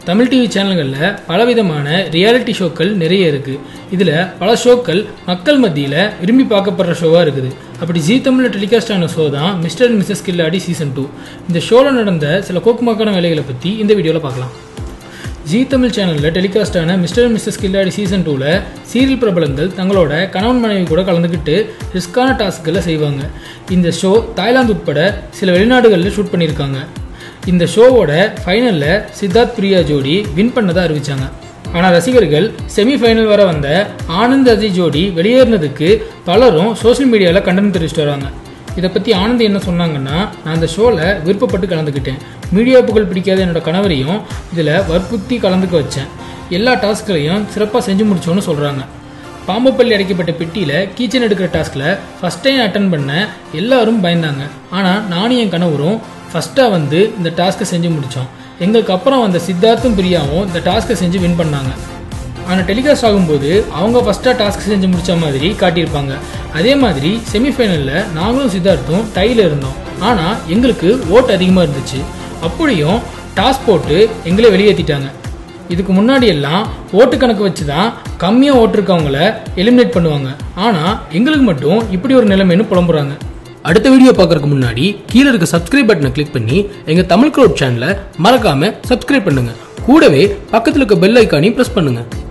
Tamil TV சேனல்களில் பலவிதமான reality ஷோக்கள் நிறைய இருக்குது இதில் பல ஷோக்கள் மக்கள் மத்தியில் விரும்பி பார்க்கப்படுற ஷோவாக இருக்குது அப்படி ஜீ தமிழில் டெலிகாஸ்ட் ஆன ஷோ தான் mister and missus Khiladi season two இந்த ஷோவில் நடந்த சில கோக்குமாக்கான வேலைகளை பற்றி இந்த வீடியோவில் பார்க்கலாம் ஜீ தமிழ் சேனலில் டெலிகாஸ்ட் ஆன mister and missus Khiladi season டூவில் சீரியல் பிரபலங்கள் தங்களோட கணவன் மனைவி கூட கலந்துக்கிட்டு ரிஸ்கான டாஸ்க்களை செய்வாங்க இந்த ஷோ தாய்லாந்து உட்பட சில வெளிநாடுகளில் ஷூட் பண்ணியிருக்காங்க இந்த ஷோவோட ஃபைனலில் சித்தார்த் பிரியா ஜோடி வின் பண்ணதை அறிவிச்சாங்க ஆனால் ரசிகர்கள் செமிஃபைனல் வர வந்த ஆனந்த் அஜய் ஜோடி வெளியேறினதுக்கு பலரும் சோஷியல் மீடியாவில் கண்டனம் தெரிவிச்சிட்டு வராங்க இதை பற்றி ஆனந்த் என்ன சொன்னாங்கன்னா நான் அந்த ஷோவில் விருப்பப்பட்டு கலந்துக்கிட்டேன் மீடியா புகழ் பிடிக்காத என்னோட கணவரையும் இதில் வற்புறுத்தி கலந்துக்க வச்சேன் எல்லா டாஸ்களையும் சிறப்பாக செஞ்சு முடிச்சோன்னு சொல்கிறாங்க பாம்புப்பள்ளி அடைக்கப்பட்ட பெட்டியில் கீச்சன் எடுக்கிற டாஸ்கில் ஃபஸ்ட் டைம் அட்டன் பண்ண எல்லாரும் பயந்தாங்க ஆனால் நானும் என் கணவரும் ஃபஸ்ட்டாக வந்து இந்த டாஸ்க்கை செஞ்சு முடித்தோம் எங்களுக்கு அப்புறம் வந்த சித்தார்த்தும் பிரியாவும் இந்த டாஸ்க்கை செஞ்சு வின் பண்ணாங்க ஆனால் டெலிகாஸ்ட் ஆகும்போது அவங்க ஃபஸ்ட்டாக டாஸ்க் செஞ்சு முடிச்ச மாதிரி காட்டியிருப்பாங்க அதே மாதிரி செமிஃபைனலில் நாங்களும் சித்தார்த்தும் டையில் இருந்தோம் ஆனால் எங்களுக்கு ஓட்டு அதிகமாக இருந்துச்சு அப்படியும் டாஸ் போட்டு எங்களை வெளியேற்றிட்டாங்க இதுக்கு முன்னாடி எல்லாம் ஓட்டு கணக்கு வச்சு தான் கம்மியாக ஓட்டு இருக்கவங்கள எலிமினேட் பண்ணுவாங்க ஆனால் எங்களுக்கு மட்டும் இப்படி ஒரு நிலைமைன்னு புலம்புறாங்க அடுத்த வீடியோ பார்க்கறதுக்கு முன்னாடி கீழே இருக்க சப்ஸ்கிரைப் பட்டனை கிளிக் பண்ணி எங்கள் தமிழ் க்ரோட் சேனலை மறக்காம சப்ஸ்கிரைப் பண்ணுங்க கூடவே பக்கத்தில் இருக்க பெல் ஐக்கானையும் ப்ரெஸ் பண்ணுங்க